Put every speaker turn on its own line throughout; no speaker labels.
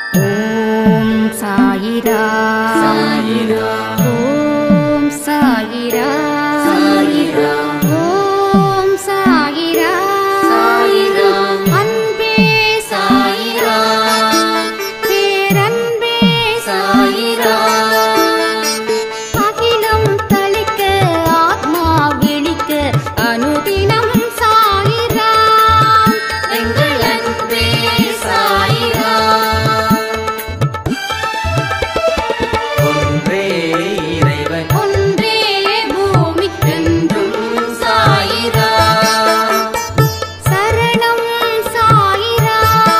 ஓம் சாயிரா
சாயிரா
ஓம் சாயிரா
சாயிரா
ஓம் சாயிரா
சாயிரா
அன்பே
சாயிரா
பேரன்பே
சாயிரா
அகிலம் தளிக்க ஆத்மா விழிக்க அனுதினம் சாயிரா
எங்கள் அன்பே சாயிரா ஒன்றே இறைவன்
ஒன்றே பூமிக்கென்றும்
சாயிரா
சரணம் சாயிரா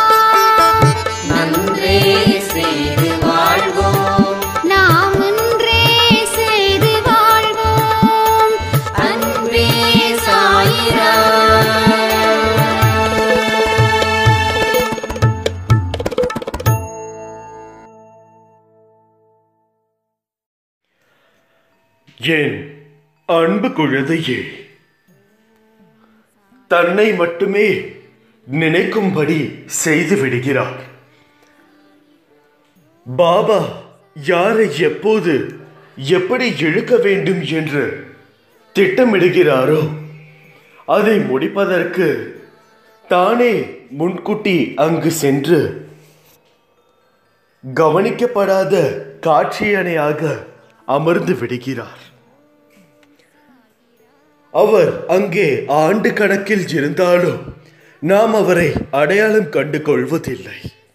நன்றே செய்து வாழ்வோம்
நாம் ஒன்றே செய்து வாழ்வோம்
அன்பே சாயிரா
என் அன்பு குழந்தையே தன்னை மட்டுமே நினைக்கும்படி செய்து விடுகிறார் பாபா யாரை எப்போது எப்படி இழுக்க வேண்டும் என்று திட்டமிடுகிறாரோ அதை முடிப்பதற்கு தானே முன்கூட்டி அங்கு சென்று கவனிக்கப்படாத காட்சியணையாக அமர்ந்து விடுகிறார் அவர் அங்கே ஆண்டு கணக்கில் இருந்தாலும் நாம் அவரை அடையாளம் கண்டு கொள்வதில்லை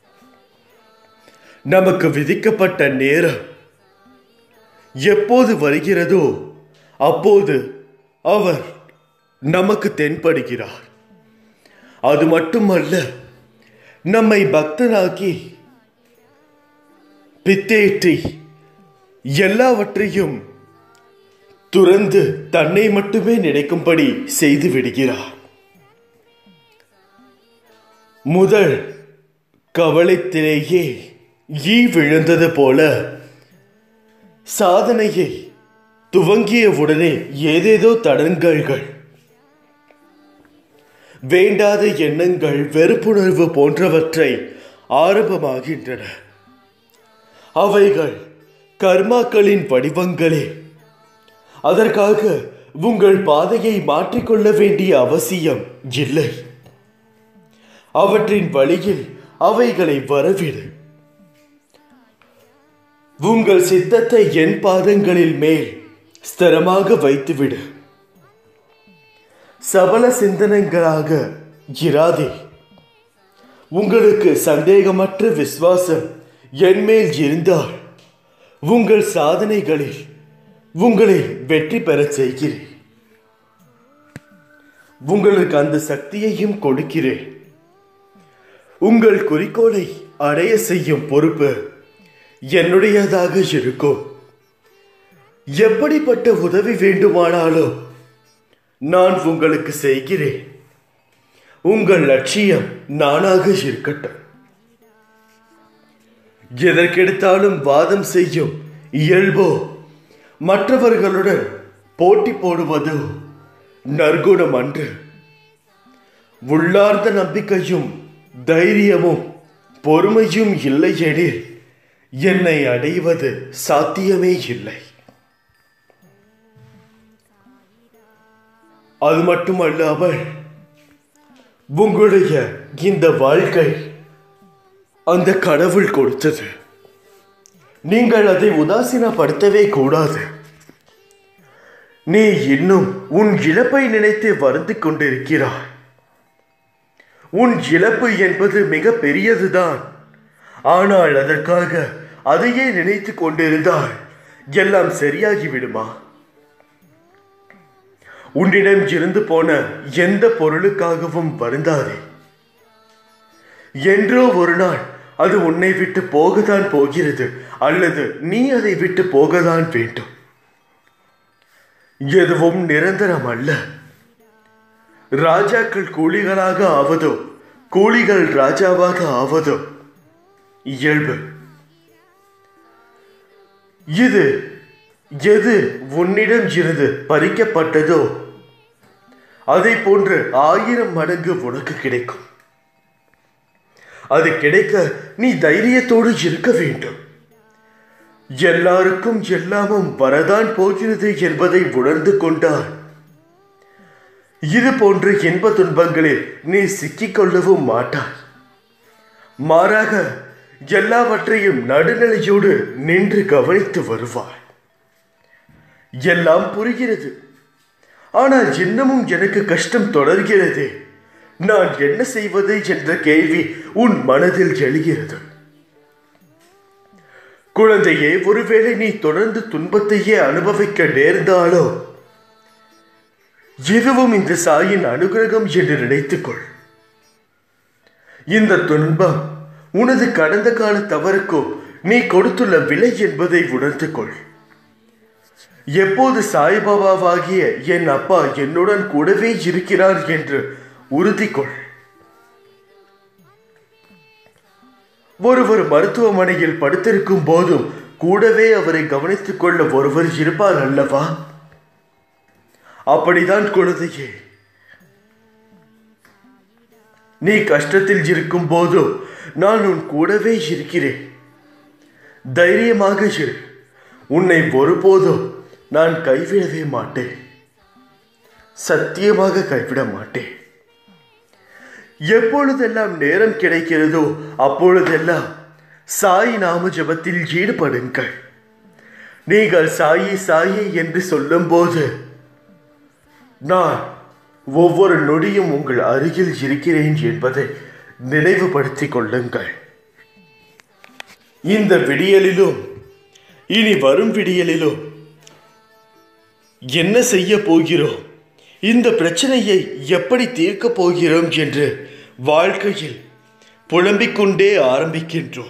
நமக்கு விதிக்கப்பட்ட நேரம் எப்போது வருகிறதோ அப்போது அவர் நமக்கு தென்படுகிறார் அது மட்டுமல்ல நம்மை பக்தனாக்கி பித்தேற்றி எல்லாவற்றையும் துறந்து தன்னை மட்டுமே நினைக்கும்படி செய்து விடுகிறார் முதல் கவலைத்திலேயே ஈ விழுந்தது போல சாதனையை துவங்கிய உடனே ஏதேதோ தடங்கல்கள் வேண்டாத எண்ணங்கள் வெறுப்புணர்வு போன்றவற்றை ஆரம்பமாகின்றன அவைகள் கர்மாக்களின் வடிவங்களே அதற்காக உங்கள் பாதையை மாற்றிக்கொள்ள வேண்டிய அவசியம் இல்லை அவற்றின் வழியில் அவைகளை வரவிடு உங்கள் சித்தத்தை என் பாதங்களில் மேல் ஸ்திரமாக வைத்துவிடு சபல சிந்தனைகளாக இராதே உங்களுக்கு சந்தேகமற்ற விசுவாசம் என் மேல் இருந்தால் உங்கள் சாதனைகளில் உங்களை வெற்றி பெறச் செய்கிறேன் உங்களுக்கு அந்த சக்தியையும் கொடுக்கிறேன் உங்கள் குறிக்கோளை அடைய செய்யும் பொறுப்பு என்னுடையதாக இருக்கும் எப்படிப்பட்ட உதவி வேண்டுமானாலும் நான் உங்களுக்கு செய்கிறேன் உங்கள் லட்சியம் நானாக இருக்கட்டும் எதற்கெடுத்தாலும் வாதம் செய்யும் இயல்போ மற்றவர்களுடன் போட்டி போடுவது நற்குணம் அன்று உள்ளார்ந்த நம்பிக்கையும் தைரியமும் பொறுமையும் இல்லையெனில் என்னை அடைவது சாத்தியமே இல்லை அது மட்டுமல்லாமல் உங்களுடைய இந்த வாழ்க்கை அந்த கடவுள் கொடுத்தது நீங்கள் அதை உதாசீனப்படுத்தவே கூடாது நீ இன்னும் உன் இழப்பை நினைத்து வருந்திக் கொண்டிருக்கிறாய் உன் இழப்பு என்பது மிக பெரியதுதான் ஆனால் அதற்காக அதையே நினைத்து கொண்டிருந்தால் எல்லாம் சரியாகி விடுமா உன்னிடம் இருந்து போன எந்த பொருளுக்காகவும் வருந்தாதே என்றோ ஒரு நாள் அது உன்னை விட்டு போகத்தான் போகிறது அல்லது நீ அதை விட்டு போகத்தான் வேண்டும் எதுவும் நிரந்தரம் அல்ல ராஜாக்கள் கூலிகளாக ஆவதோ கூலிகள் ராஜாவாக ஆவதோ இயல்பு இது எது உன்னிடம் இருந்து பறிக்கப்பட்டதோ அதை போன்று ஆயிரம் மடங்கு உனக்கு கிடைக்கும் அது கிடைக்க நீ தைரியத்தோடு இருக்க வேண்டும் எல்லாருக்கும் எல்லாமும் வரதான் போகிறது என்பதை உணர்ந்து கொண்டால் இது போன்ற இன்ப துன்பங்களில் நீ சிக்கிக்கொள்ளவும் மாட்டாய் மாறாக எல்லாவற்றையும் நடுநிலையோடு நின்று கவனித்து வருவாய் எல்லாம் புரிகிறது ஆனால் இன்னமும் எனக்கு கஷ்டம் தொடர்கிறது நான் என்ன செய்வது என்ற கேள்வி உன் மனதில் எழுகிறது குழந்தையே ஒருவேளை நீ தொடர்ந்து துன்பத்தையே அனுபவிக்க நேர்ந்தாலோ இதுவும் இந்த சாயின் அனுகிரகம் என்று நினைத்துக்கொள் இந்த துன்பம் உனது கடந்த கால தவறுக்கோ நீ கொடுத்துள்ள விலை என்பதை உணர்ந்து கொள் எப்போது சாய்பாபாவாகிய என் அப்பா என்னுடன் கூடவே இருக்கிறார் என்று உறுதி கொள் ஒருவர் மருத்துவமனையில் படுத்திருக்கும் போதும் கூடவே அவரை கவனித்துக் கொள்ள ஒருவர் இருப்பார் அல்லவா அப்படிதான் குழந்தையே நீ கஷ்டத்தில் இருக்கும் போதும் நான் உன் கூடவே இருக்கிறேன் தைரியமாக இரு உன்னை ஒருபோதும் நான் கைவிடவே மாட்டேன் சத்தியமாக கைவிட மாட்டேன் எப்பொழுதெல்லாம் நேரம் கிடைக்கிறதோ அப்பொழுதெல்லாம் சாய் நாம ஜபத்தில் ஈடுபடுங்கள் நீங்கள் சாயி சாயி என்று சொல்லும்போது நான் ஒவ்வொரு நொடியும் உங்கள் அருகில் இருக்கிறேன் என்பதை நினைவுபடுத்திக் கொள்ளுங்கள் இந்த விடியலிலும் இனி வரும் விடியலிலும் என்ன செய்ய போகிறோம் இந்த பிரச்சனையை எப்படி தீர்க்கப் போகிறோம் என்று வாழ்க்கையில் புலம்பிக் கொண்டே ஆரம்பிக்கின்றோம்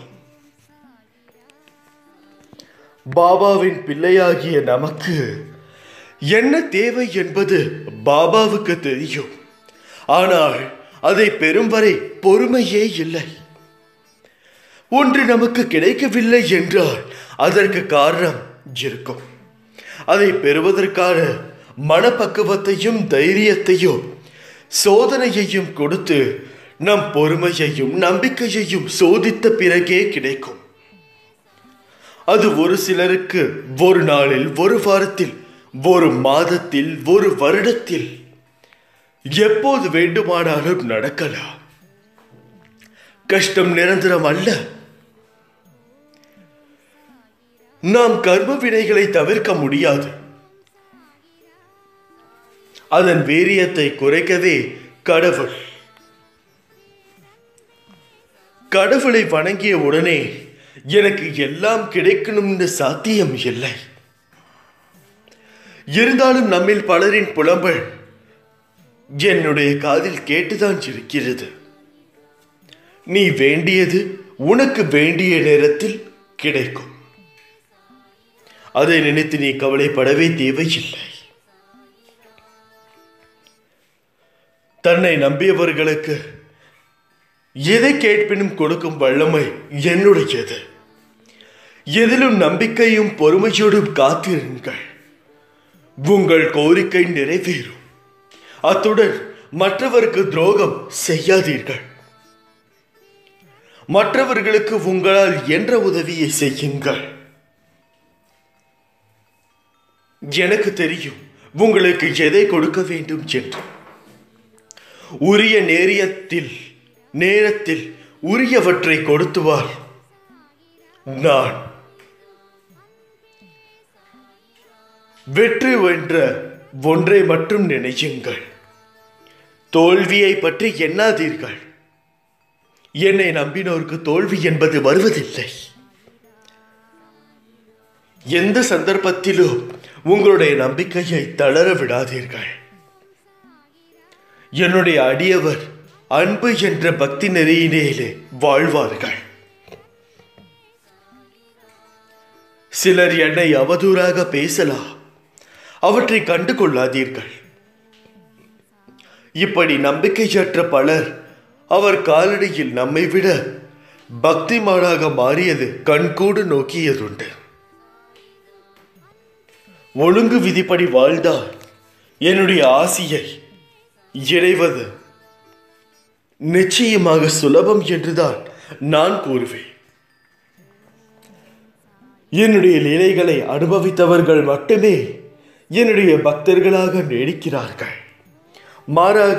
பாபாவின் பிள்ளையாகிய நமக்கு என்ன தேவை என்பது பாபாவுக்கு தெரியும் ஆனால் அதை பெறும் வரை பொறுமையே இல்லை ஒன்று நமக்கு கிடைக்கவில்லை என்றால் அதற்கு காரணம் இருக்கும் அதை பெறுவதற்கான மனப்பக்குவத்தையும் தைரியத்தையும் சோதனையையும் கொடுத்து நம் பொறுமையையும் நம்பிக்கையையும் சோதித்த பிறகே கிடைக்கும் அது ஒரு சிலருக்கு ஒரு நாளில் ஒரு வாரத்தில் ஒரு மாதத்தில் ஒரு வருடத்தில் எப்போது வேண்டுமானாலும் நடக்கலாம் கஷ்டம் நிரந்தரம் அல்ல நாம் கர்ம வினைகளை தவிர்க்க முடியாது அதன் வீரியத்தை குறைக்கவே கடவுள் கடவுளை வணங்கிய உடனே எனக்கு எல்லாம் கிடைக்கணும்னு சாத்தியம் இல்லை இருந்தாலும் நம்மில் பலரின் புலம்பல் என்னுடைய காதில் கேட்டுதான் இருக்கிறது நீ வேண்டியது உனக்கு வேண்டிய நேரத்தில் கிடைக்கும் அதை நினைத்து நீ கவலைப்படவே தேவையில்லை தன்னை நம்பியவர்களுக்கு எதை கேட்பினும் கொடுக்கும் வல்லமை என்னுடையது எதிலும் நம்பிக்கையும் பொறுமையோடும் காத்திருங்கள் உங்கள் கோரிக்கை நிறைவேறும் அத்துடன் மற்றவருக்கு துரோகம் செய்யாதீர்கள் மற்றவர்களுக்கு உங்களால் என்ற உதவியை செய்யுங்கள் எனக்கு தெரியும் உங்களுக்கு எதை கொடுக்க வேண்டும் என்று உரிய நேரியத்தில் நேரத்தில் உரியவற்றை கொடுத்துவார் நான் வெற்றி வென்ற ஒன்றை மட்டும் நினையுங்கள் தோல்வியை பற்றி எண்ணாதீர்கள் என்னை நம்பினோருக்கு தோல்வி என்பது வருவதில்லை எந்த சந்தர்ப்பத்திலும் உங்களுடைய நம்பிக்கையை தளர விடாதீர்கள் என்னுடைய அடியவர் அன்பு என்ற பக்தி நெறியினேலே வாழ்வார்கள் சிலர் என்னை அவதூறாக பேசலாம் அவற்றை கண்டு கொள்ளாதீர்கள் இப்படி நம்பிக்கையற்ற பலர் அவர் காலடியில் நம்மை விட பக்திமானாக மாறியது கண்கூடு நோக்கியதுண்டு ஒழுங்கு விதிப்படி வாழ்ந்தால் என்னுடைய ஆசியை இறைவது நிச்சயமாக சுலபம் என்றுதான் நான் கூறுவேன் என்னுடைய லீலைகளை அனுபவித்தவர்கள் மட்டுமே என்னுடைய பக்தர்களாக நீடிக்கிறார்கள் மாறாக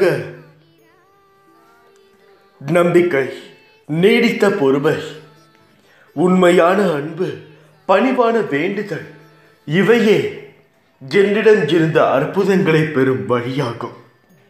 நம்பிக்கை நீடித்த பொறுமை உண்மையான அன்பு பணிவான வேண்டுதல் இவையே என்னிடம் இருந்த அற்புதங்களை பெறும் வழியாகும்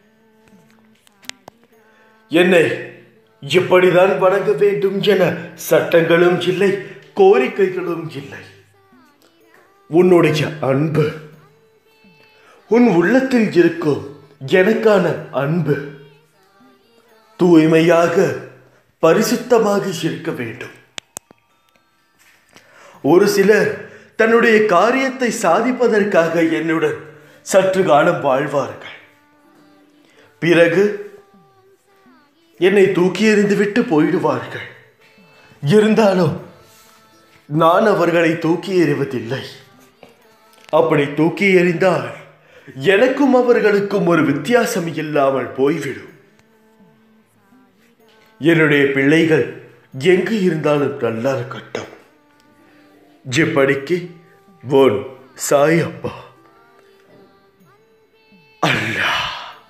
என்னை இப்படிதான் வணங்க வேண்டும் என சட்டங்களும் இல்லை கோரிக்கைகளும் இல்லை உன்னுடைய அன்பு உன் உள்ளத்தில் இருக்கும் எனக்கான அன்பு தூய்மையாக பரிசுத்தமாக இருக்க வேண்டும் ஒரு சிலர் தன்னுடைய காரியத்தை சாதிப்பதற்காக என்னுடன் சற்று காலம் வாழ்வார்கள் பிறகு என்னை தூக்கி எறிந்துவிட்டு போயிடுவார்கள் இருந்தாலும் நான் அவர்களை தூக்கி எறிவதில்லை அப்படி தூக்கி எறிந்தால் எனக்கும் அவர்களுக்கும் ஒரு வித்தியாசம் இல்லாமல் போய்விடும் என்னுடைய பிள்ளைகள் எங்கு இருந்தாலும் நல்லா இருக்கட்டும் இப்படிக்கு ஒன் சாய் அப்பா அல்லாஹ்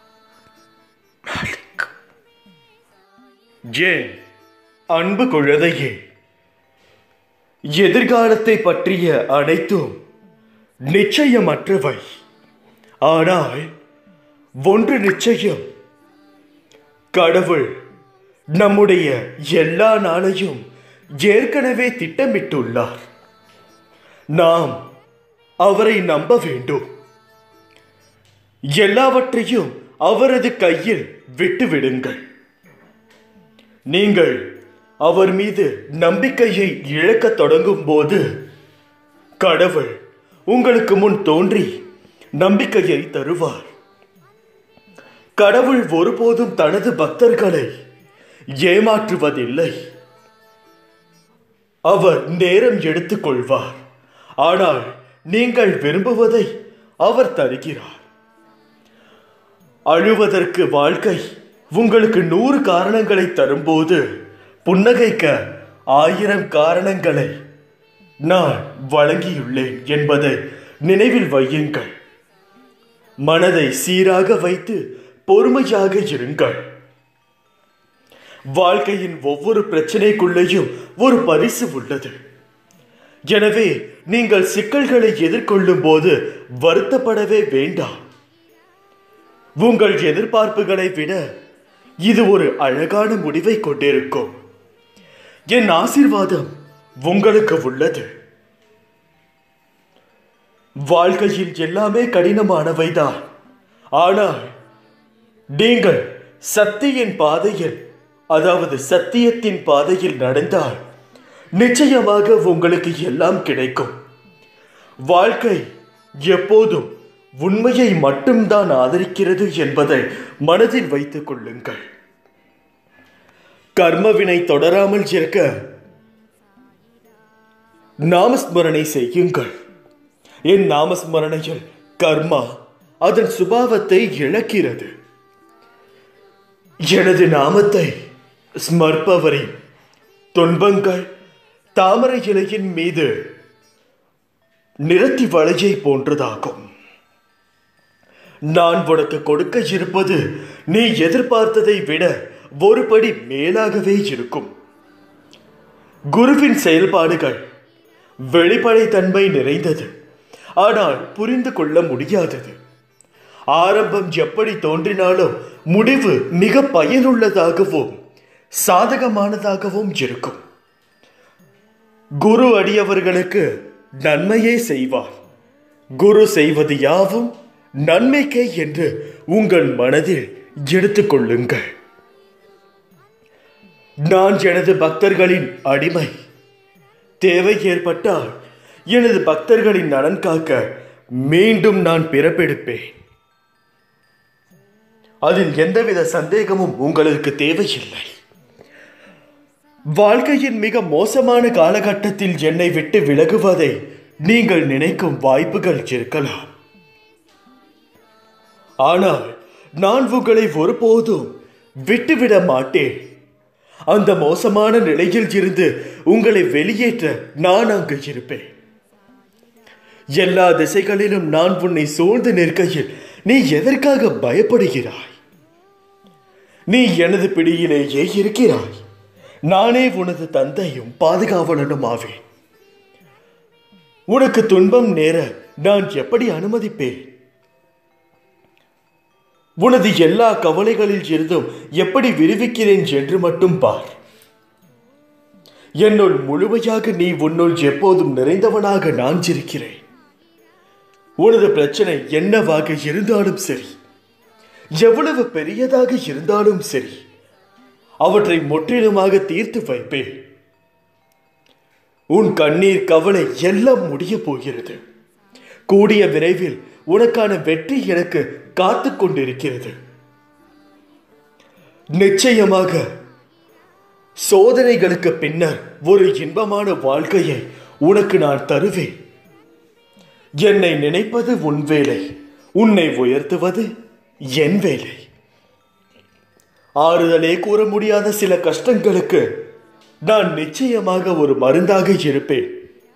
மாலிக் ஏன் அன்பு குழந்தையே எதிர்காலத்தை பற்றிய அனைத்தும் நிச்சயமற்றவை ஆனால் ஒன்று நிச்சயம் கடவுள் நம்முடைய எல்லா நாளையும் ஏற்கனவே திட்டமிட்டுள்ளார் நாம் அவரை நம்ப வேண்டும் எல்லாவற்றையும் அவரது கையில் விட்டுவிடுங்கள் நீங்கள் அவர் மீது நம்பிக்கையை இழக்கத் தொடங்கும் போது கடவுள் உங்களுக்கு முன் தோன்றி நம்பிக்கையை தருவார் கடவுள் ஒருபோதும் தனது பக்தர்களை ஏமாற்றுவதில்லை அவர் நேரம் எடுத்துக்கொள்வார் ஆனால் நீங்கள் விரும்புவதை அவர் தருகிறார் அழுவதற்கு வாழ்க்கை உங்களுக்கு நூறு காரணங்களை தரும்போது புன்னகைக்க ஆயிரம் காரணங்களை நான் வழங்கியுள்ளேன் என்பதை நினைவில் வையுங்கள் மனதை சீராக வைத்து பொறுமையாக இருங்கள் வாழ்க்கையின் ஒவ்வொரு பிரச்சனைக்குள்ளேயும் ஒரு பரிசு உள்ளது எனவே நீங்கள் சிக்கல்களை எதிர்கொள்ளும் போது வருத்தப்படவே வேண்டாம் உங்கள் எதிர்பார்ப்புகளை விட இது ஒரு அழகான முடிவை கொண்டிருக்கும் என் ஆசீர்வாதம் உங்களுக்கு உள்ளது வாழ்க்கையில் எல்லாமே கடினமானவைதான் ஆனால் நீங்கள் சத்தியின் பாதையில் அதாவது சத்தியத்தின் பாதையில் நடந்தால் நிச்சயமாக உங்களுக்கு எல்லாம் கிடைக்கும் வாழ்க்கை எப்போதும் உண்மையை மட்டும்தான் ஆதரிக்கிறது என்பதை மனதில் வைத்துக் கொள்ளுங்கள் கர்மவினை தொடராமல் இருக்க நாமஸ்மரணை செய்யுங்கள் என் நாமஸ்மரணையில் கர்மா அதன் சுபாவத்தை இழக்கிறது எனது நாமத்தை ஸ்மர்ப்பவரின் துன்பங்கள் தாமரை இலையின் மீது நிறத்தி வளையை போன்றதாகும் நான் உனக்கு கொடுக்க இருப்பது நீ எதிர்பார்த்ததை விட ஒருபடி மேலாகவே இருக்கும் குருவின் செயல்பாடுகள் வெளிப்படைத்தன்மை நிறைந்தது ஆனால் புரிந்து கொள்ள முடியாதது ஆரம்பம் எப்படி தோன்றினாலும் முடிவு மிக பயனுள்ளதாகவும் சாதகமானதாகவும் இருக்கும் குரு அடியவர்களுக்கு நன்மையே செய்வார் குரு செய்வது யாவும் நன்மைக்கே என்று உங்கள் மனதில் எடுத்துக்கொள்ளுங்கள் நான் எனது பக்தர்களின் அடிமை தேவை ஏற்பட்டால் எனது பக்தர்களின் நலன் காக்க மீண்டும் நான் பிறப்பெடுப்பேன் அதில் எந்தவித சந்தேகமும் உங்களுக்கு தேவையில்லை வாழ்க்கையின் மிக மோசமான காலகட்டத்தில் என்னை விட்டு விலகுவதை நீங்கள் நினைக்கும் வாய்ப்புகள் இருக்கலாம் ஆனால் நான் உங்களை ஒருபோதும் விட்டுவிட மாட்டேன் அந்த மோசமான நிலையில் இருந்து உங்களை வெளியேற்ற நான் அங்கு இருப்பேன் எல்லா திசைகளிலும் நான் உன்னை சூழ்ந்து நிற்கையில் நீ எதற்காக பயப்படுகிறாய் நீ எனது பிடியிலேயே இருக்கிறாய் நானே உனது தந்தையும் பாதுகாவலனும் ஆவேன் உனக்கு துன்பம் நேர நான் எப்படி அனுமதிப்பேன் உனது எல்லா கவலைகளில் இருந்தும் எப்படி விடுவிக்கிறேன் என்று மட்டும் பார் என்னுள் முழுமையாக நீ உன்னுள் எப்போதும் நிறைந்தவனாக நான் இருக்கிறேன் உனது பிரச்சனை என்னவாக இருந்தாலும் சரி எவ்வளவு பெரியதாக இருந்தாலும் சரி அவற்றை முற்றிலுமாக தீர்த்து வைப்பேன் உன் கண்ணீர் கவலை எல்லாம் முடிய போகிறது கூடிய விரைவில் உனக்கான வெற்றி எனக்கு காத்து கொண்டிருக்கிறது நிச்சயமாக சோதனைகளுக்கு பின்னர் ஒரு இன்பமான வாழ்க்கையை உனக்கு நான் தருவேன் என்னை நினைப்பது உன் வேலை உன்னை உயர்த்துவது என் வேலை ஆறுதலே கூற முடியாத சில கஷ்டங்களுக்கு நான் நிச்சயமாக ஒரு மருந்தாக இருப்பேன்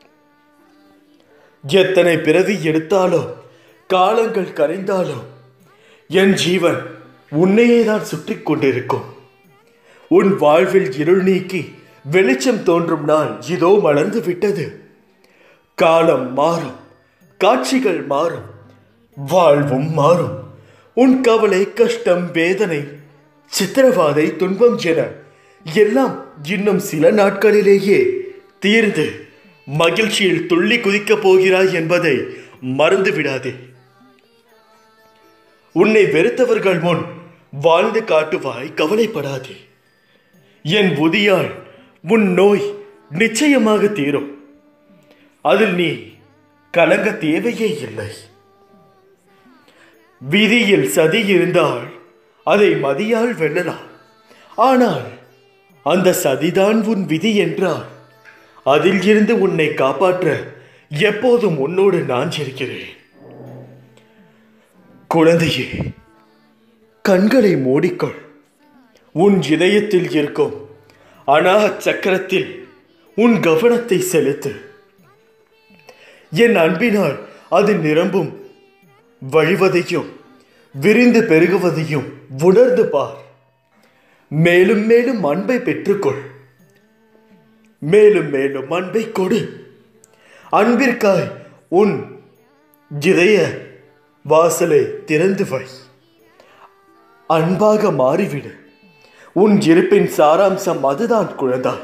எத்தனை பிறவி எடுத்தாலோ காலங்கள் கரைந்தாலோ என் ஜீவன் உன்னையே தான் சுற்றி கொண்டிருக்கும் உன் வாழ்வில் இருள் நீக்கி வெளிச்சம் தோன்றும் நாள் இதோ மலர்ந்து விட்டது காலம் மாறும் காட்சிகள் மாறும் வாழ்வும் மாறும் உன் கவலை கஷ்டம் வேதனை சித்திரவாதை துன்பம் என எல்லாம் இன்னும் சில நாட்களிலேயே தீர்ந்து மகிழ்ச்சியில் துள்ளி குதிக்கப் போகிறாய் என்பதை மறந்து விடாதே உன்னை வெறுத்தவர்கள் முன் வாழ்ந்து காட்டுவாய் கவலைப்படாதே என் புதியால் உன் நோய் நிச்சயமாக தீரும் அதில் நீ கலங்க தேவையே இல்லை விதியில் சதி இருந்தால் அதை மதியால் வெல்லலாம் ஆனால் அந்த சதிதான் உன் விதி என்றால் அதில் இருந்து உன்னை காப்பாற்ற எப்போதும் உன்னோடு நான் இருக்கிறேன் குழந்தையே கண்களை மூடிக்கொள் உன் இதயத்தில் இருக்கும் அனாக சக்கரத்தில் உன் கவனத்தை செலுத்து என் அன்பினால் அது நிரம்பும் வழிவதையும் விரிந்து பெருகுவதையும் உணர்ந்து பார் மேலும் மேலும் அன்பை பெற்றுக்கொள் மேலும் மேலும் அன்பை கொடு அன்பிற்காய் உன் இதய வாசலை திறந்து வை அன்பாக மாறிவிடு உன் இருப்பின் சாராம்சம் அதுதான் குழந்தாய்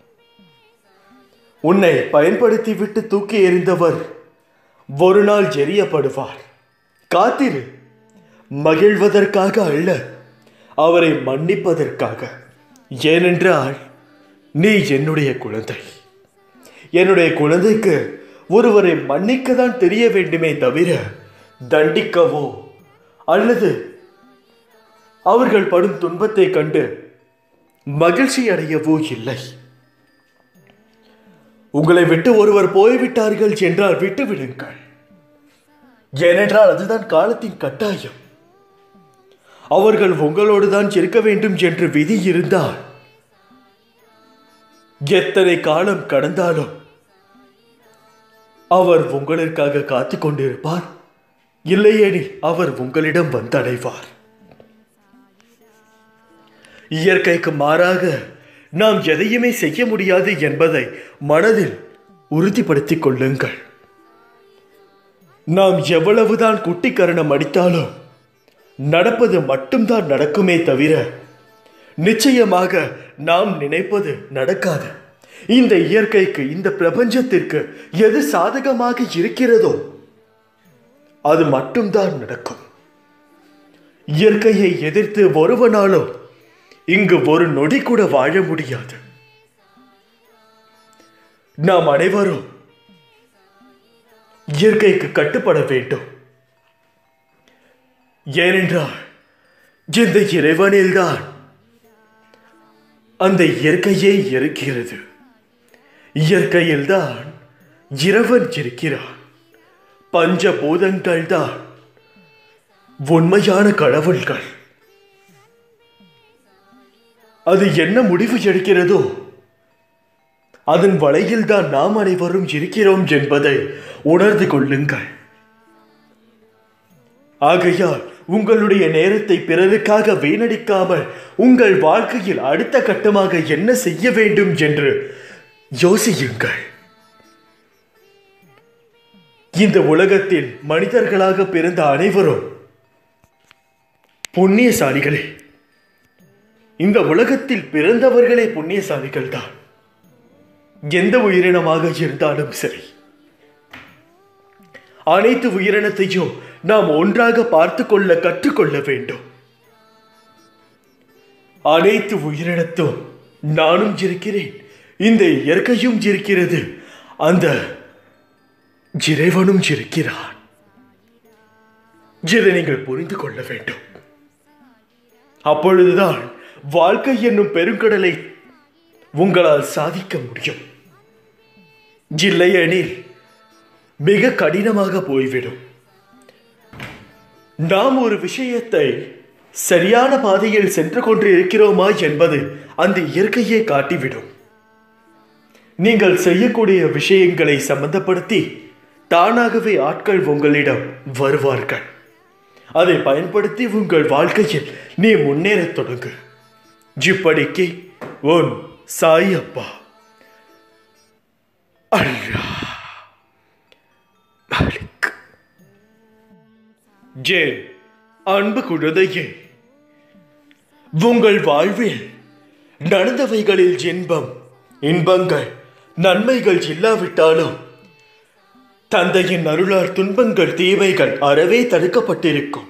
உன்னை பயன்படுத்திவிட்டு தூக்கி எறிந்தவர் ஒரு நாள் எரியப்படுவார் காத்திரு மகிழ்வதற்காக அல்ல அவரை மன்னிப்பதற்காக ஏனென்றால் நீ என்னுடைய குழந்தை என்னுடைய குழந்தைக்கு ஒருவரை மன்னிக்க தான் தெரிய வேண்டுமே தவிர தண்டிக்கவோ அல்லது அவர்கள் படும் துன்பத்தை கண்டு மகிழ்ச்சி அடையவோ இல்லை உங்களை விட்டு ஒருவர் போய்விட்டார்கள் என்றால் விட்டு விடுங்கள் ஏனென்றால் அதுதான் காலத்தின் கட்டாயம் அவர்கள் உங்களோடு தான் இருக்க வேண்டும் என்று விதி இருந்தால் எத்தனை காலம் கடந்தாலும் அவர் உங்களுக்காக காத்துக் கொண்டிருப்பார் இல்லையேனில் அவர் உங்களிடம் வந்தடைவார் இயற்கைக்கு மாறாக நாம் எதையுமே செய்ய முடியாது என்பதை மனதில் உறுதிப்படுத்திக் கொள்ளுங்கள் நாம் எவ்வளவுதான் குட்டிக்கரணம் அடித்தாலும் நடப்பது மட்டும்தான் நடக்குமே தவிர நிச்சயமாக நாம் நினைப்பது நடக்காது இந்த இயற்கைக்கு இந்த பிரபஞ்சத்திற்கு எது சாதகமாக இருக்கிறதோ அது மட்டும்தான் நடக்கும் இயற்கையை எதிர்த்து ஒருவனாலும் இங்கு ஒரு நொடி கூட வாழ முடியாது நாம் அனைவரும் இயற்கைக்கு கட்டுப்பட வேண்டும் ஏனென்றால் இந்த இறைவனில்தான் அந்த இயற்கையே இருக்கிறது இயற்கையில்தான் இறைவன் இருக்கிறான் பஞ்சபூதங்கள் தான் உண்மையான கடவுள்கள் அது என்ன முடிவு எடுக்கிறதோ அதன் வலையில் தான் நாம் அனைவரும் இருக்கிறோம் என்பதை உணர்ந்து கொள்ளுங்கள் ஆகையால் உங்களுடைய நேரத்தை பிறருக்காக வீணடிக்காமல் உங்கள் வாழ்க்கையில் அடுத்த கட்டமாக என்ன செய்ய வேண்டும் என்று யோசியுங்கள் இந்த உலகத்தில் மனிதர்களாக பிறந்த அனைவரும் புண்ணியசாலிகளே இந்த உலகத்தில் பிறந்தவர்களே புண்ணியசாலிகள் தான் எந்த உயிரினமாக இருந்தாலும் சரி அனைத்து உயிரினத்தையும் நாம் ஒன்றாக பார்த்து கொள்ள கற்றுக்கொள்ள வேண்டும் அனைத்து உயிரினத்தும் நானும் இருக்கிறேன் இந்த இயற்கையும் இருக்கிறது அந்த இறைவனும் இருக்கிறான் இதை நீங்கள் புரிந்து கொள்ள வேண்டும் அப்பொழுதுதான் வாழ்க்கை என்னும் பெருங்கடலை உங்களால் சாதிக்க முடியும் இல்லையெனில் மிக கடினமாக போய்விடும் நாம் ஒரு விஷயத்தை சரியான பாதையில் சென்று கொண்டு இருக்கிறோமா என்பது அந்த இயற்கையே காட்டிவிடும் நீங்கள் செய்யக்கூடிய விஷயங்களை சம்பந்தப்படுத்தி தானாகவே ஆட்கள் உங்களிடம் வருவார்கள் அதை பயன்படுத்தி உங்கள் வாழ்க்கையில் நீ முன்னேறத் தொடங்கு இப்படிக்கு உன் சாய் அப்பா அல்லா மாலிக் ஜே அன்பு குழந்தையே உங்கள் வாழ்வில் நடந்தவைகளில் இன்பம் இன்பங்கள் நன்மைகள் இல்லாவிட்டாலும் தந்தையின் அருளால் துன்பங்கள் தீமைகள் அறவே தடுக்கப்பட்டிருக்கும்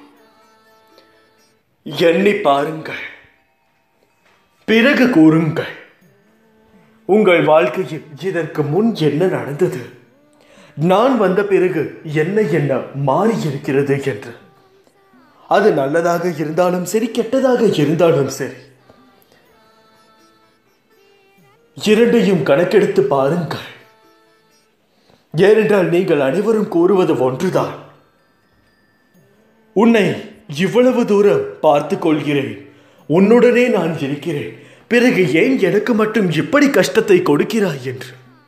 எண்ணி பாருங்கள் பிறகு கூறுங்கள் உங்கள் வாழ்க்கையில் இதற்கு முன் என்ன நடந்தது நான் வந்த பிறகு என்ன என்ன மாறி இருக்கிறது என்று அது நல்லதாக இருந்தாலும் சரி கெட்டதாக இருந்தாலும் சரி இரண்டையும் கணக்கெடுத்து பாருங்கள் ஏனென்றால் நீங்கள் அனைவரும் கூறுவது ஒன்றுதான் உன்னை இவ்வளவு தூரம் பார்த்து கொள்கிறேன் உன்னுடனே நான் இருக்கிறேன் பிறகு ஏன் எனக்கு மட்டும் இப்படி கஷ்டத்தை கொடுக்கிறாய் என்று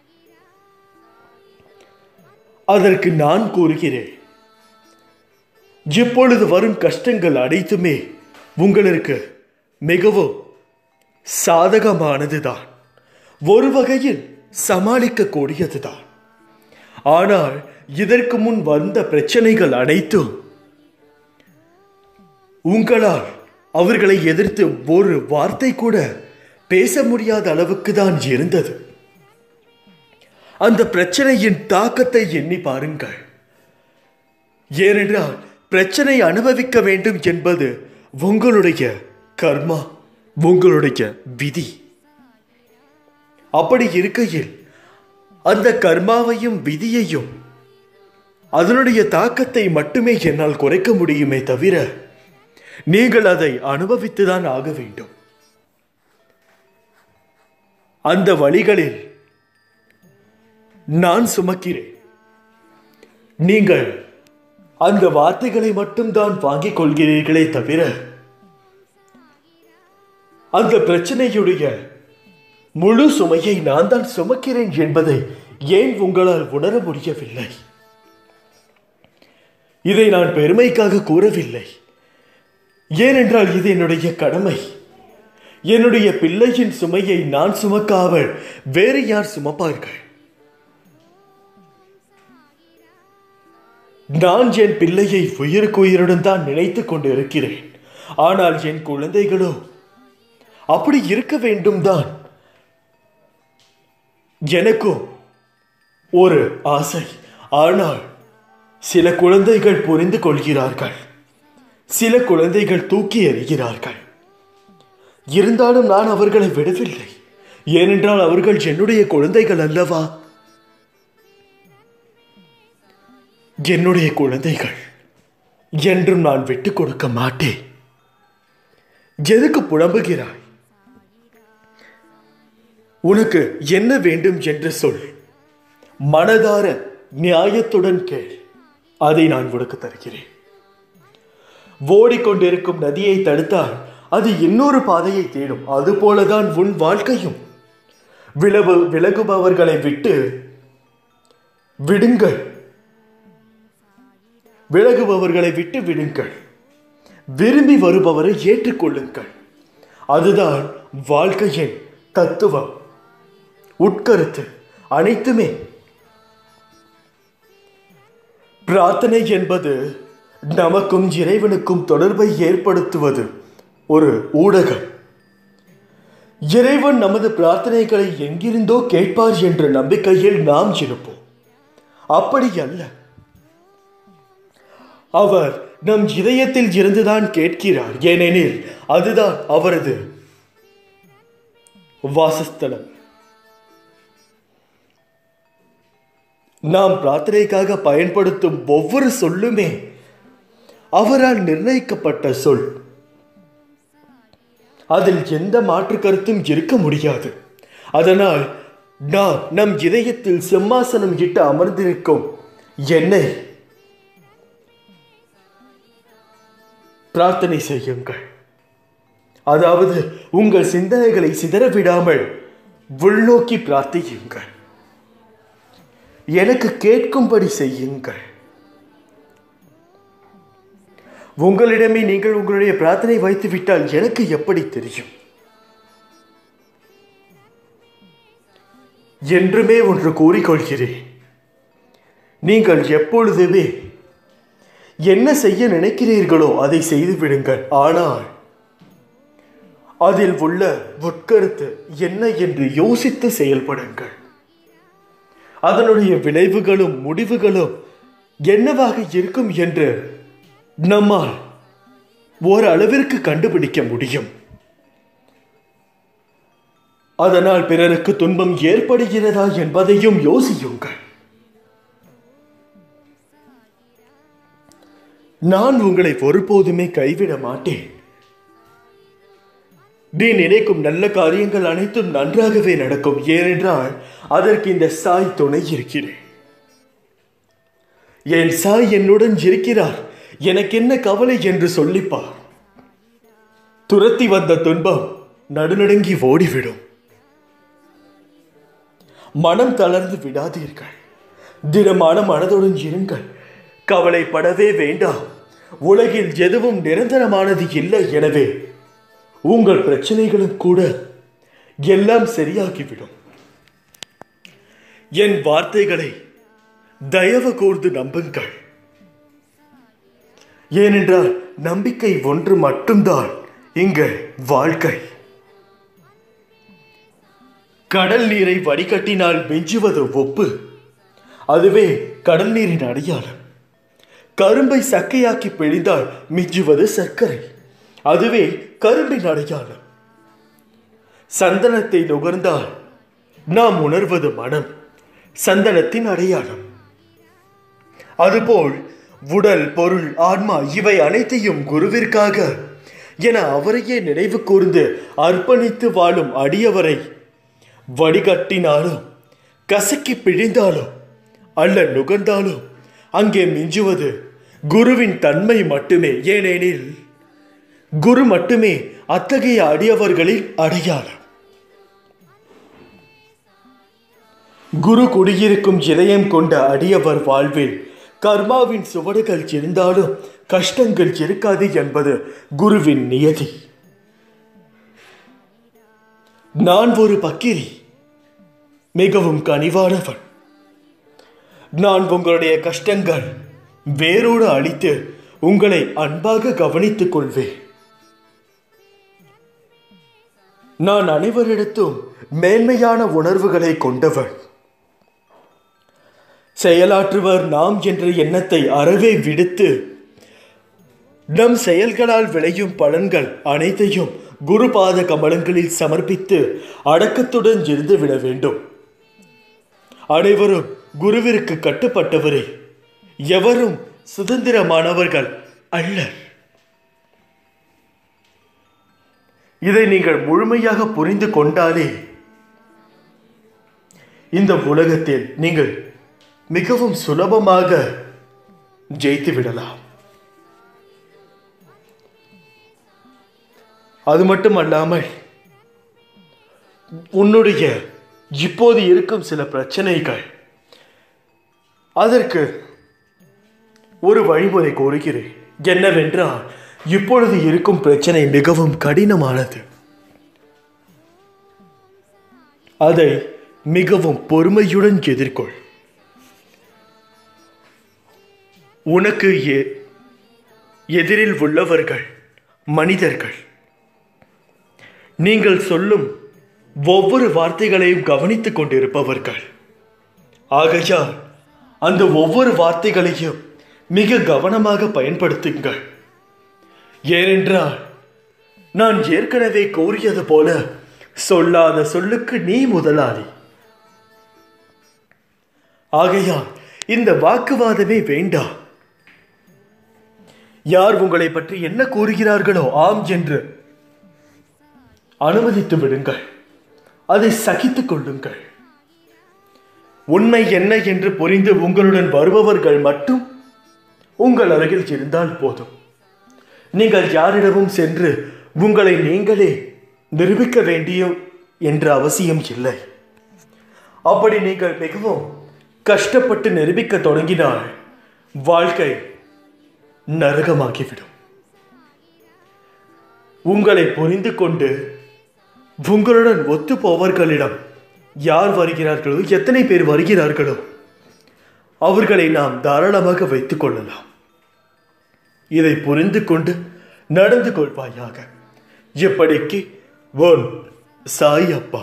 அதற்கு நான் கூறுகிறேன் இப்பொழுது வரும் கஷ்டங்கள் அனைத்துமே உங்களுக்கு மிகவும் சாதகமானதுதான் ஒரு வகையில் சமாளிக்கக்கூடியதுதான் ஆனால் இதற்கு முன் வந்த பிரச்சனைகள் அனைத்தும் உங்களால் அவர்களை எதிர்த்து ஒரு வார்த்தை கூட பேச முடியாத அளவுக்கு தான் இருந்தது அந்த பிரச்சனையின் தாக்கத்தை எண்ணி பாருங்கள் ஏனென்றால் பிரச்சனை அனுபவிக்க வேண்டும் என்பது உங்களுடைய கர்மா உங்களுடைய விதி அப்படி இருக்கையில் அந்த கர்மாவையும் விதியையும் அதனுடைய தாக்கத்தை மட்டுமே என்னால் குறைக்க முடியுமே தவிர நீங்கள் அதை அனுபவித்துதான் ஆக வேண்டும் அந்த வழிகளில் நான் சுமக்கிறேன் நீங்கள் அந்த வார்த்தைகளை மட்டும்தான் வாங்கிக் கொள்கிறீர்களே தவிர அந்த பிரச்சனையுடைய முழு சுமையை நான் தான் சுமக்கிறேன் என்பதை ஏன் உங்களால் உணர முடியவில்லை இதை நான் பெருமைக்காக கூறவில்லை ஏனென்றால் இது என்னுடைய கடமை என்னுடைய பிள்ளையின் சுமையை நான் சுமக்காமல் வேறு யார் சுமப்பார்கள் நான் என் பிள்ளையை உயிருக்கு உயிருடன் தான் நினைத்துக் கொண்டு இருக்கிறேன் ஆனால் என் குழந்தைகளோ அப்படி இருக்க வேண்டும் தான் எனக்கும் ஒரு ஆசை ஆனால் சில குழந்தைகள் புரிந்து கொள்கிறார்கள் சில குழந்தைகள் தூக்கி எறிகிறார்கள் இருந்தாலும் நான் அவர்களை விடவில்லை ஏனென்றால் அவர்கள் என்னுடைய குழந்தைகள் அல்லவா என்னுடைய குழந்தைகள் என்றும் நான் விட்டுக் கொடுக்க மாட்டேன் எதுக்கு புலம்புகிறாய் உனக்கு என்ன வேண்டும் என்று சொல் மனதார நியாயத்துடன் கேள் அதை நான் உனக்கு தருகிறேன் ஓடிக்கொண்டிருக்கும் நதியை தடுத்தால் அது இன்னொரு பாதையை தேடும் அதுபோலதான் உன் வாழ்க்கையும் விலகு விலகுபவர்களை விட்டு விடுங்கள் விலகுபவர்களை விட்டு விடுங்கள் விரும்பி வருபவரை ஏற்றுக்கொள்ளுங்கள் அதுதான் வாழ்க்கையின் தத்துவம் உட்கருத்து அனைத்துமே பிரார்த்தனை என்பது நமக்கும் இறைவனுக்கும் தொடர்பை ஏற்படுத்துவது ஒரு ஊடகம் இறைவன் நமது பிரார்த்தனைகளை எங்கிருந்தோ கேட்பார் என்ற நம்பிக்கையில் நாம் இருப்போம் அப்படி அல்ல அவர் நம் இதயத்தில் இருந்துதான் கேட்கிறார் ஏனெனில் அதுதான் அவரது வாசஸ்தலம் நாம் பிரார்த்தனைக்காக பயன்படுத்தும் ஒவ்வொரு சொல்லுமே அவரால் நிர்ணயிக்கப்பட்ட சொல் அதில் எந்த மாற்று கருத்தும் இருக்க முடியாது அதனால் நாம் நம் இதயத்தில் சிம்மாசனம் இட்டு அமர்ந்திருக்கும் என்னை பிரார்த்தனை செய்யுங்கள் அதாவது உங்கள் சிந்தனைகளை சிதறவிடாமல் உள்நோக்கி பிரார்த்தியுங்கள் எனக்கு கேட்கும்படி செய்யுங்கள் உங்களிடமே நீங்கள் உங்களுடைய பிரார்த்தனை வைத்து விட்டால் எனக்கு எப்படி தெரியும் என்றுமே ஒன்று கூறிக்கொள்கிறேன் நீங்கள் எப்பொழுதுமே என்ன செய்ய நினைக்கிறீர்களோ அதை செய்து விடுங்கள் ஆனால் அதில் உள்ள உட்கருத்து என்ன என்று யோசித்து செயல்படுங்கள் அதனுடைய விளைவுகளும் முடிவுகளும் என்னவாக இருக்கும் என்று நம்மால் ஓரளவிற்கு கண்டுபிடிக்க முடியும் அதனால் பிறருக்கு துன்பம் ஏற்படுகிறதா என்பதையும் யோசியுங்கள் நான் உங்களை ஒருபோதுமே கைவிட மாட்டேன் நீ நினைக்கும் நல்ல காரியங்கள் அனைத்தும் நன்றாகவே நடக்கும் ஏனென்றால் அதற்கு இந்த சாய் துணை இருக்கிறேன் என் சாய் என்னுடன் இருக்கிறார் எனக்கு என்ன கவலை என்று சொல்லிப்பார் துரத்தி வந்த துன்பம் நடுநடுங்கி ஓடிவிடும் மனம் தளர்ந்து விடாதீர்கள் திடமான மனதுடன் இருங்கள் கவலைப்படவே வேண்டாம் உலகில் எதுவும் நிரந்தரமானது இல்லை எனவே உங்கள் பிரச்சனைகளும் கூட எல்லாம் சரியாகிவிடும் என் வார்த்தைகளை தயவு கூர்ந்து நம்புங்கள் ஏனென்றால் நம்பிக்கை ஒன்று மட்டும்தான் இங்கு வாழ்க்கை கடல் நீரை வடிகட்டினால் மிஞ்சுவது ஒப்பு அதுவே கடல் நீரின் அடையாளம் கரும்பை சக்கையாக்கி பிழிந்தால் மிஞ்சுவது சர்க்கரை அதுவே கரும்பின் அடையாளம் சந்தனத்தை நுகர்ந்தால் நாம் உணர்வது மனம் சந்தனத்தின் அடையாளம் அதுபோல் உடல் பொருள் ஆன்மா இவை அனைத்தையும் குருவிற்காக என அவரையே நினைவு கூர்ந்து அர்ப்பணித்து வாழும் அடியவரை வடிகட்டினாலும் கசக்கி பிழிந்தாலும் அல்ல நுகர்ந்தாலும் அங்கே மிஞ்சுவது குருவின் தன்மை மட்டுமே ஏனெனில் குரு மட்டுமே அத்தகைய அடியவர்களில் அடையாளம் குரு குடியிருக்கும் இதயம் கொண்ட அடியவர் வாழ்வில் கர்மாவின் சுவடுகள் இருந்தாலும் கஷ்டங்கள் இருக்காது என்பது குருவின் நியதி நான் ஒரு பக்கிரி மிகவும் கனிவானவன் நான் உங்களுடைய கஷ்டங்கள் வேரோடு அழித்து உங்களை அன்பாக கவனித்துக் கொள்வேன் நான் அனைவரிடத்தும் மேன்மையான உணர்வுகளை கொண்டவன் செயலாற்றுவர் நாம் என்ற எண்ணத்தை அறவே விடுத்து நம் செயல்களால் விளையும் பலன்கள் அனைத்தையும் குருபாத கமலங்களில் சமர்ப்பித்து அடக்கத்துடன் இருந்து விட வேண்டும் அனைவரும் குருவிற்கு கட்டுப்பட்டவரே எவரும் சுதந்திரமானவர்கள் அல்லர் இதை நீங்கள் முழுமையாக புரிந்து கொண்டாலே இந்த உலகத்தில் நீங்கள் மிகவும் சுலபமாக ஜெயித்து விடலாம் அது மட்டும் அல்லாமல் உன்னுடைய இப்போது இருக்கும் சில பிரச்சனைகள் அதற்கு ஒரு வழிமுறை கோருகிறேன் என்னவென்றால் இப்பொழுது இருக்கும் பிரச்சனை மிகவும் கடினமானது அதை மிகவும் பொறுமையுடன் எதிர்கொள் உனக்கு எ- எதிரில் உள்ளவர்கள் மனிதர்கள் நீங்கள் சொல்லும் ஒவ்வொரு வார்த்தைகளையும் கவனித்துக் கொண்டிருப்பவர்கள் ஆகையால் அந்த ஒவ்வொரு வார்த்தைகளையும் மிக கவனமாக பயன்படுத்துங்கள் ஏனென்றால் நான் ஏற்கனவே கூறியது போல சொல்லாத சொல்லுக்கு நீ முதலாளி ஆகையால் இந்த வாக்குவாதமே வேண்டாம் யார் உங்களை பற்றி என்ன கூறுகிறார்களோ ஆம் என்று அனுமதித்து விடுங்கள் அதை சகித்துக் கொள்ளுங்கள் உண்மை என்ன என்று புரிந்து உங்களுடன் வருபவர்கள் மட்டும் உங்கள் அருகில் இருந்தால் போதும் நீங்கள் யாரிடமும் சென்று உங்களை நீங்களே நிரூபிக்க வேண்டிய என்ற அவசியம் இல்லை அப்படி நீங்கள் மிகவும் கஷ்டப்பட்டு நிரூபிக்க தொடங்கினால் வாழ்க்கை நரகமாகிவிடும் உங்களை புரிந்து கொண்டு உங்களுடன் ஒத்து போவர்களிடம் யார் வருகிறார்களோ எத்தனை பேர் வருகிறார்களோ அவர்களை நாம் தாராளமாக வைத்துக் கொள்ளலாம் இதை புரிந்து கொண்டு நடந்து கொள்வாயாக இப்படிக்கு ஒன் சாய் அப்பா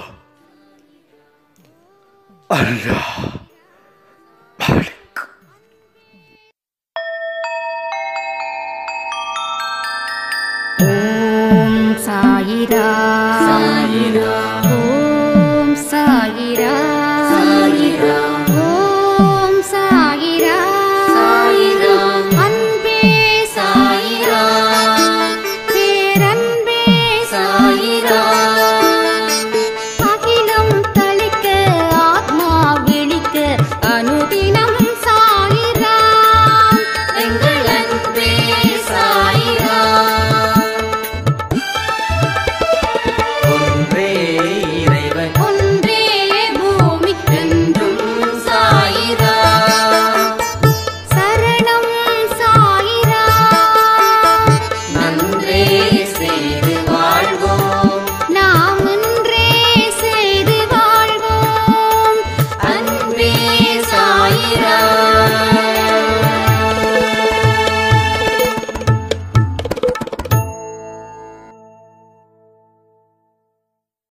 அல்லாஹ் மாலிக்.
ஓம் சாயிரா
சாயிரா